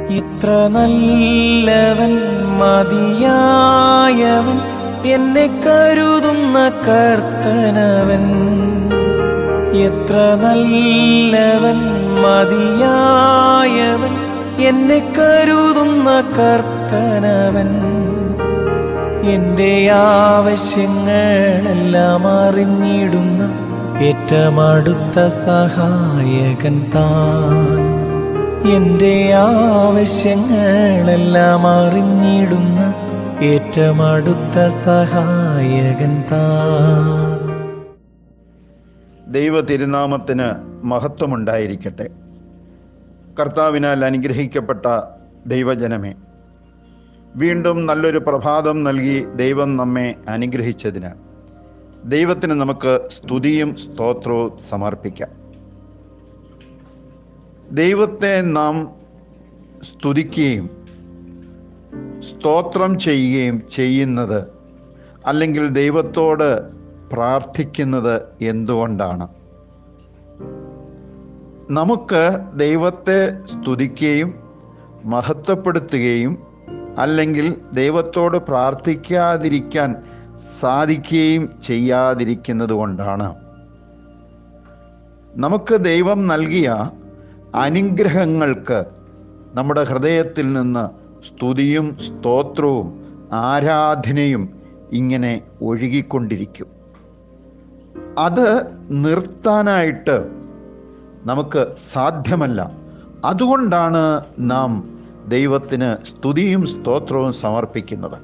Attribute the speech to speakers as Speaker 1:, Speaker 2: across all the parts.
Speaker 1: ഇത്ര നല്ലവൻ മതിയായവൻ എന്നെ കരുതുന്ന കർത്തനവൻ എത്ര നല്ലവൻ മതിയായവൻ എന്നെ കരുതുന്ന കർത്തനവൻ എന്റെ ആവശ്യങ്ങളെല്ലാം അറിഞ്ഞിടുന്ന ഏറ്റമടുത്ത സഹായകൻ താൻ എന്റെ ആവശ്യങ്ങളെല്ലാം അറിഞ്ഞിടുന്ന ഏറ്റമടുത്ത സഹായകൻ താൻ
Speaker 2: ദൈവ തിരുനാമത്തിന് മഹത്വമുണ്ടായിരിക്കട്ടെ കർത്താവിനാൽ അനുഗ്രഹിക്കപ്പെട്ട ദൈവജനമേ വീണ്ടും നല്ലൊരു പ്രഭാതം നൽകി ദൈവം നമ്മെ അനുഗ്രഹിച്ചതിന് ദൈവത്തിന് നമുക്ക് സ്തുതിയും സ്തോത്രവും സമർപ്പിക്കാം ദൈവത്തെ നാം സ്തുതിക്കുകയും സ്തോത്രം ചെയ്യുകയും ചെയ്യുന്നത് അല്ലെങ്കിൽ ദൈവത്തോട് പ്രാർത്ഥിക്കുന്നത് എന്തുകൊണ്ടാണ് നമുക്ക് ദൈവത്തെ സ്തുതിക്കുകയും മഹത്വപ്പെടുത്തുകയും അല്ലെങ്കിൽ ദൈവത്തോട് പ്രാർത്ഥിക്കാതിരിക്കാൻ സാധിക്കുകയും ചെയ്യാതിരിക്കുന്നത് കൊണ്ടാണ് നമുക്ക് ദൈവം നൽകിയ അനുഗ്രഹങ്ങൾക്ക് നമ്മുടെ ഹൃദയത്തിൽ നിന്ന് സ്തുതിയും സ്തോത്രവും ആരാധനയും ഇങ്ങനെ ഒഴുകിക്കൊണ്ടിരിക്കും അത് നിർത്താനായിട്ട് നമുക്ക് സാധ്യമല്ല അതുകൊണ്ടാണ് നാം ദൈവത്തിന് സ്തുതിയും സ്തോത്രവും സമർപ്പിക്കുന്നത്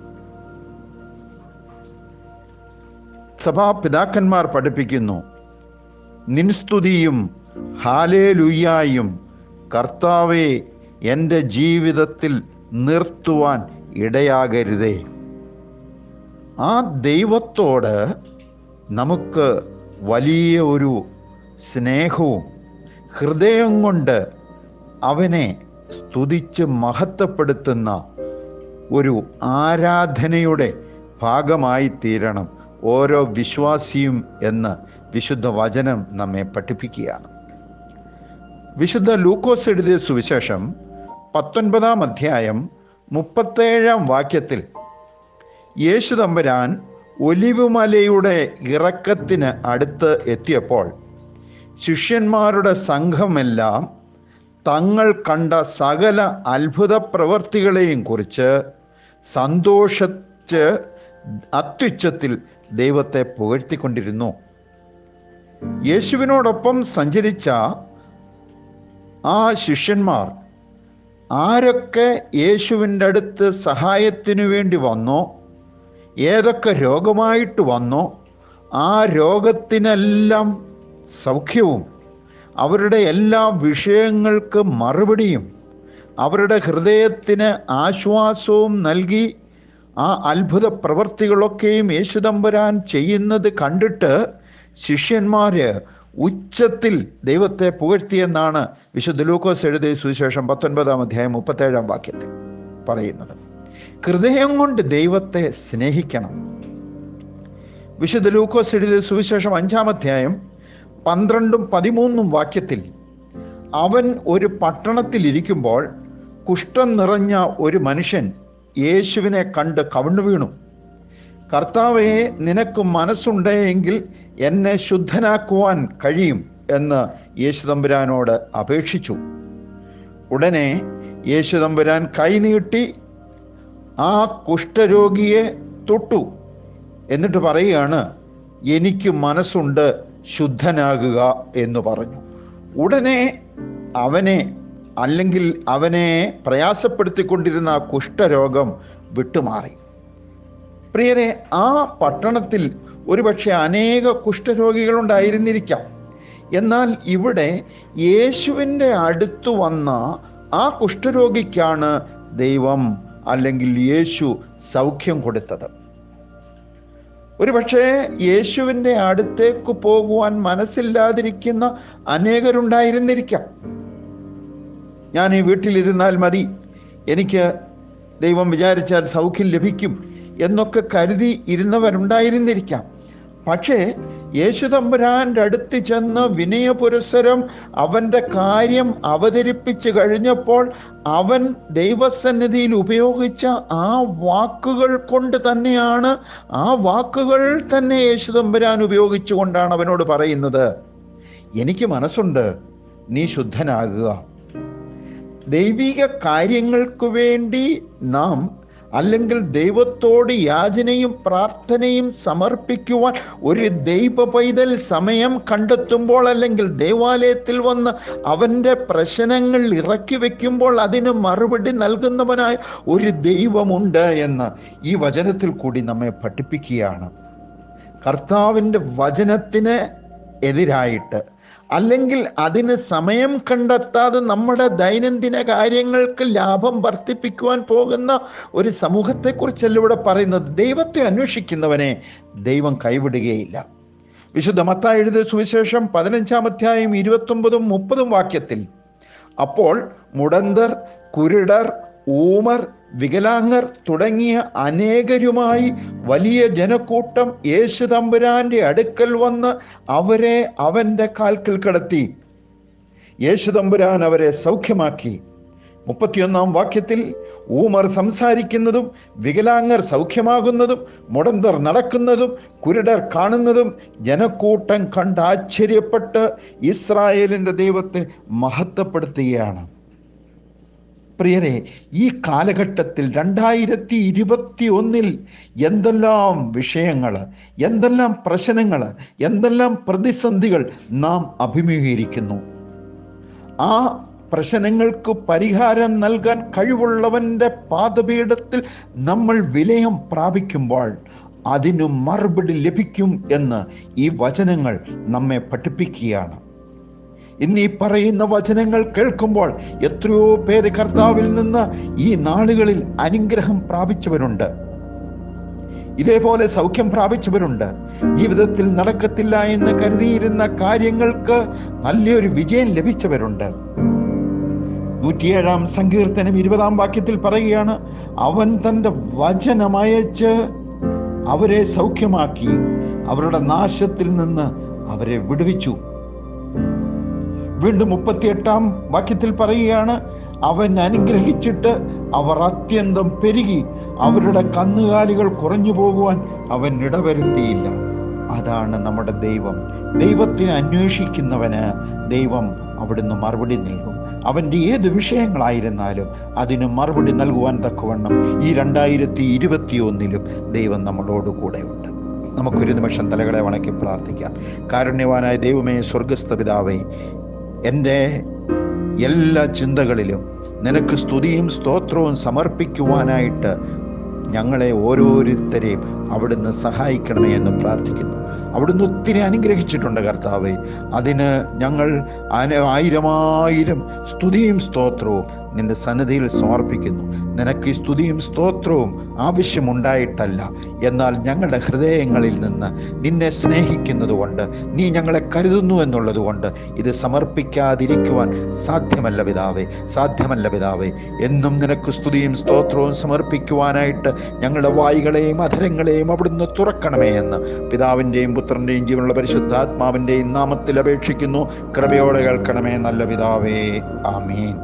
Speaker 2: സഭാപിതാക്കന്മാർ പഠിപ്പിക്കുന്നു നിൻസ്തുതിയും ഹാലേലുയ്യായും കർത്താവെ എൻ്റെ ജീവിതത്തിൽ നിർത്തുവാൻ ഇടയാകരുതേ ആ ദൈവത്തോട് നമുക്ക് വലിയ ഒരു സ്നേഹവും ഹൃദയം കൊണ്ട് അവനെ സ്തുതിച്ച് മഹത്വപ്പെടുത്തുന്ന ഒരു ആരാധനയുടെ ഭാഗമായി തീരണം ഓരോ വിശ്വാസിയും എന്ന് വിശുദ്ധ വചനം നമ്മെ പഠിപ്പിക്കുകയാണ് വിശുദ്ധ ലൂക്കോസ് എഴുതിയ സുവിശേഷം പത്തൊൻപതാം അധ്യായം മുപ്പത്തേഴാം വാക്യത്തിൽ യേശു തമ്പുരാൻ ഒലിവുമലയുടെ ഇറക്കത്തിന് അടുത്ത് എത്തിയപ്പോൾ ശിഷ്യന്മാരുടെ സംഘമെല്ലാം തങ്ങൾ കണ്ട സകല അത്ഭുത പ്രവർത്തികളെയും കുറിച്ച് സന്തോഷിച്ച് അത്യുച്ചത്തിൽ ദൈവത്തെ പുകഴ്ത്തിക്കൊണ്ടിരുന്നു യേശുവിനോടൊപ്പം സഞ്ചരിച്ച ആ ശിഷ്യന്മാർ ആരൊക്കെ യേശുവിൻ്റെ അടുത്ത് സഹായത്തിനു വേണ്ടി വന്നോ ഏതൊക്കെ രോഗമായിട്ട് വന്നോ ആ രോഗത്തിനെല്ലാം സൗഖ്യവും അവരുടെ എല്ലാ വിഷയങ്ങൾക്ക് മറുപടിയും അവരുടെ ഹൃദയത്തിന് ആശ്വാസവും നൽകി ആ അത്ഭുത പ്രവർത്തികളൊക്കെയും യേശുദമ്പുരാൻ ചെയ്യുന്നത് കണ്ടിട്ട് ശിഷ്യന്മാര് ഉച്ചത്തിൽ ദൈവത്തെ പുകഴ്ത്തിയെന്നാണ് വിശുദ്ധ ലൂക്കോസ് എഴുതിയ സുവിശേഷം പത്തൊൻപതാം അധ്യായം മുപ്പത്തേഴാം വാക്യത്തിൽ പറയുന്നത് ഹൃദയം കൊണ്ട് ദൈവത്തെ സ്നേഹിക്കണം വിശുദ്ധ ലൂക്കോസ് എഴുതിയ സുവിശേഷം അഞ്ചാം അധ്യായം പന്ത്രണ്ടും പതിമൂന്നും വാക്യത്തിൽ അവൻ ഒരു പട്ടണത്തിൽ ഇരിക്കുമ്പോൾ കുഷ്ഠം നിറഞ്ഞ ഒരു മനുഷ്യൻ യേശുവിനെ കണ്ട് കവിണ്ണു വീണു കർത്താവെ നിനക്ക് മനസ്സുണ്ടെങ്കിൽ എന്നെ ശുദ്ധനാക്കുവാൻ കഴിയും എന്ന് യേശുതമ്പുരാനോട് അപേക്ഷിച്ചു ഉടനെ യേശുതമ്പുരാൻ കൈനീട്ടി ആ കുഷ്ഠരോഗിയെ തൊട്ടു എന്നിട്ട് പറയുകയാണ് എനിക്ക് മനസ്സുണ്ട് ശുദ്ധനാകുക എന്ന് പറഞ്ഞു ഉടനെ അവനെ അല്ലെങ്കിൽ അവനെ പ്രയാസപ്പെടുത്തിക്കൊണ്ടിരുന്ന ആ കുഷ്ഠരോഗം വിട്ടുമാറി പ്രിയരെ ആ പട്ടണത്തിൽ ഒരുപക്ഷെ അനേക കുഷ്ഠരോഗികളുണ്ടായിരുന്നിരിക്കാം എന്നാൽ ഇവിടെ യേശുവിൻ്റെ അടുത്ത് വന്ന ആ കുഷ്ഠരോഗിക്കാണ് ദൈവം അല്ലെങ്കിൽ യേശു സൗഖ്യം കൊടുത്തത് ഒരുപക്ഷെ യേശുവിൻ്റെ അടുത്തേക്ക് പോകുവാൻ മനസ്സില്ലാതിരിക്കുന്ന അനേകരുണ്ടായിരുന്നിരിക്കാം ഞാൻ ഈ വീട്ടിലിരുന്നാൽ മതി എനിക്ക് ദൈവം വിചാരിച്ചാൽ സൗഖ്യം ലഭിക്കും എന്നൊക്കെ കരുതി ഇരുന്നവരുണ്ടായിരുന്നിരിക്കാം പക്ഷേ യേശുതമ്പുരാന്റെ അടുത്ത് ചെന്ന് വിനയപുരസരം അവൻ്റെ കാര്യം അവതരിപ്പിച്ചു കഴിഞ്ഞപ്പോൾ അവൻ ദൈവസന്നിധിയിൽ ഉപയോഗിച്ച ആ വാക്കുകൾ കൊണ്ട് തന്നെയാണ് ആ വാക്കുകൾ തന്നെ യേശുതമ്പുരാൻ ഉപയോഗിച്ചുകൊണ്ടാണ് അവനോട് പറയുന്നത് എനിക്ക് മനസ്സുണ്ട് നീ ശുദ്ധനാകുക ദൈവിക കാര്യങ്ങൾക്ക് വേണ്ടി നാം അല്ലെങ്കിൽ ദൈവത്തോട് യാചനയും പ്രാർത്ഥനയും സമർപ്പിക്കുവാൻ ഒരു ദൈവ പൈതൽ സമയം കണ്ടെത്തുമ്പോൾ അല്ലെങ്കിൽ ദേവാലയത്തിൽ വന്ന് അവൻ്റെ പ്രശ്നങ്ങൾ ഇറക്കി വെക്കുമ്പോൾ അതിന് മറുപടി നൽകുന്നവനായ ഒരു ദൈവമുണ്ട് എന്ന് ഈ വചനത്തിൽ കൂടി നമ്മെ പഠിപ്പിക്കുകയാണ് കർത്താവിൻ്റെ വചനത്തിന് എതിരായിട്ട് അല്ലെങ്കിൽ അതിന് സമയം കണ്ടെത്താതെ നമ്മുടെ ദൈനംദിന കാര്യങ്ങൾക്ക് ലാഭം വർദ്ധിപ്പിക്കുവാൻ പോകുന്ന ഒരു സമൂഹത്തെക്കുറിച്ചല്ല ഇവിടെ പറയുന്നത് ദൈവത്തെ അന്വേഷിക്കുന്നവനെ ദൈവം കൈവിടുകയില്ല വിശുദ്ധ മത്തായി എഴുതിയ സുവിശേഷം പതിനഞ്ചാം അധ്യായം ഇരുപത്തൊമ്പതും മുപ്പതും വാക്യത്തിൽ അപ്പോൾ മുടന്തർ കുരുടർ ഊമർ വികലാംഗർ തുടങ്ങിയ അനേകരുമായി വലിയ ജനക്കൂട്ടം യേശു തമ്പുരാന്റെ അടുക്കൽ വന്ന് അവരെ അവൻ്റെ കാൽക്കൽ കിടത്തി യേശു തമ്പുരാൻ അവരെ സൗഖ്യമാക്കി മുപ്പത്തിയൊന്നാം വാക്യത്തിൽ ഊമർ സംസാരിക്കുന്നതും വികലാംഗർ സൗഖ്യമാകുന്നതും മുടന്തർ നടക്കുന്നതും കുരുടർ കാണുന്നതും ജനക്കൂട്ടം കണ്ട് ആശ്ചര്യപ്പെട്ട് ഇസ്രായേലിൻ്റെ ദൈവത്തെ മഹത്വപ്പെടുത്തുകയാണ് പ്രിയരെ ഈ കാലഘട്ടത്തിൽ രണ്ടായിരത്തി ഇരുപത്തി ഒന്നിൽ എന്തെല്ലാം വിഷയങ്ങൾ എന്തെല്ലാം പ്രശ്നങ്ങൾ എന്തെല്ലാം പ്രതിസന്ധികൾ നാം അഭിമുഖീകരിക്കുന്നു ആ പ്രശ്നങ്ങൾക്ക് പരിഹാരം നൽകാൻ കഴിവുള്ളവൻ്റെ പാദപീഠത്തിൽ നമ്മൾ വിലയം പ്രാപിക്കുമ്പോൾ അതിനു മറുപടി ലഭിക്കും എന്ന് ഈ വചനങ്ങൾ നമ്മെ പഠിപ്പിക്കുകയാണ് ഇന്ന് ഈ പറയുന്ന വചനങ്ങൾ കേൾക്കുമ്പോൾ എത്രയോ പേര് കർത്താവിൽ നിന്ന് ഈ നാളുകളിൽ അനുഗ്രഹം പ്രാപിച്ചവരുണ്ട് ഇതേപോലെ സൗഖ്യം പ്രാപിച്ചവരുണ്ട് ജീവിതത്തിൽ നടക്കത്തില്ല എന്ന് കരുതിയിരുന്ന കാര്യങ്ങൾക്ക് നല്ലൊരു വിജയം ലഭിച്ചവരുണ്ട് നൂറ്റിയേഴാം സങ്കീർത്തനം ഇരുപതാം വാക്യത്തിൽ പറയുകയാണ് അവൻ തൻ്റെ വചനമയച്ച് അവരെ സൗഖ്യമാക്കി അവരുടെ നാശത്തിൽ നിന്ന് അവരെ വിടുവിച്ചു വീണ്ടും മുപ്പത്തിയെട്ടാം വാക്യത്തിൽ പറയുകയാണ് അവൻ അനുഗ്രഹിച്ചിട്ട് അവർ അത്യന്തം പെരുകി അവരുടെ കന്നുകാലികൾ കുറഞ്ഞു പോകുവാൻ അവൻ ഇടവരുത്തിയില്ല അതാണ് നമ്മുടെ ദൈവം ദൈവത്തെ അന്വേഷിക്കുന്നവന് ദൈവം അവിടുന്ന് മറുപടി നൽകും അവൻ്റെ ഏത് വിഷയങ്ങളായിരുന്നാലും അതിന് മറുപടി നൽകുവാൻ തക്കവണ്ണം ഈ രണ്ടായിരത്തി ഇരുപത്തി ഒന്നിലും ദൈവം നമ്മളോട് കൂടെയുണ്ട് നമുക്കൊരു നിമിഷം തലകളെ വണക്കി പ്രാർത്ഥിക്കാം കാരുണ്യവാനായ ദൈവമേ സ്വർഗസ്ഥ പിതാവേ എൻ്റെ എല്ലാ ചിന്തകളിലും നിനക്ക് സ്തുതിയും സ്തോത്രവും സമർപ്പിക്കുവാനായിട്ട് ഞങ്ങളെ ഓരോരുത്തരെയും അവിടുന്ന് സഹായിക്കണമേ എന്ന് പ്രാർത്ഥിക്കുന്നു അവിടുന്ന് ഒത്തിരി അനുഗ്രഹിച്ചിട്ടുണ്ട് കർത്താവെ അതിന് ഞങ്ങൾ അന- ആയിരമായിരം സ്തുതിയും സ്തോത്രവും നിന്റെ സന്നിധിയിൽ സമർപ്പിക്കുന്നു നിനക്ക് ഈ സ്തുതിയും സ്തോത്രവും ആവശ്യമുണ്ടായിട്ടല്ല എന്നാൽ ഞങ്ങളുടെ ഹൃദയങ്ങളിൽ നിന്ന് നിന്നെ സ്നേഹിക്കുന്നത് കൊണ്ട് നീ ഞങ്ങളെ കരുതുന്നു എന്നുള്ളത് കൊണ്ട് ഇത് സമർപ്പിക്കാതിരിക്കുവാൻ സാധ്യമല്ല പിതാവേ സാധ്യമല്ല പിതാവേ എന്നും നിനക്ക് സ്തുതിയും സ്തോത്രവും സമർപ്പിക്കുവാനായിട്ട് ഞങ്ങളുടെ വായികളെയും അധരങ്ങളെയും അവിടുന്ന് തുറക്കണമേ എന്ന് പിതാവിൻ്റെയും പുത്രൻ്റെയും ജീവനുള്ള പരിശുദ്ധാത്മാവിൻ്റെയും നാമത്തിൽ അപേക്ഷിക്കുന്നു കൃപയോടെ കേൾക്കണമേ നല്ല പിതാവേ ആമീൻ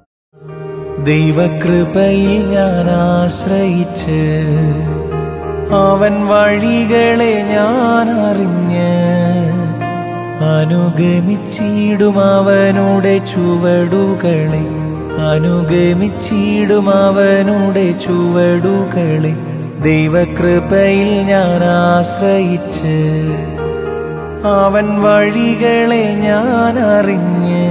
Speaker 1: ദൈവകൃപയിൽ ഞാൻ ആശ്രയിച്ച് അവൻ വഴികളെ ഞാൻ അറിഞ്ഞ് അനുഗമിച്ചിടും അവനുടെ ചുവടുകളെ അനുഗമിച്ചിടും അവനുടെ ചുവടുകളെ ദൈവകൃപയിൽ ഞാൻ ആശ്രയിച്ച് അവൻ വഴികളെ ഞാൻ അറിഞ്ഞ്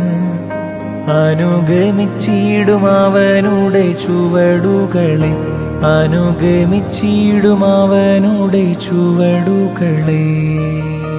Speaker 1: അനുഗമിച്ചിടും അവനുടെ ചുവടുകളെ അനുഗമിച്ചിടും അവനുടെ ചുവടുകളെ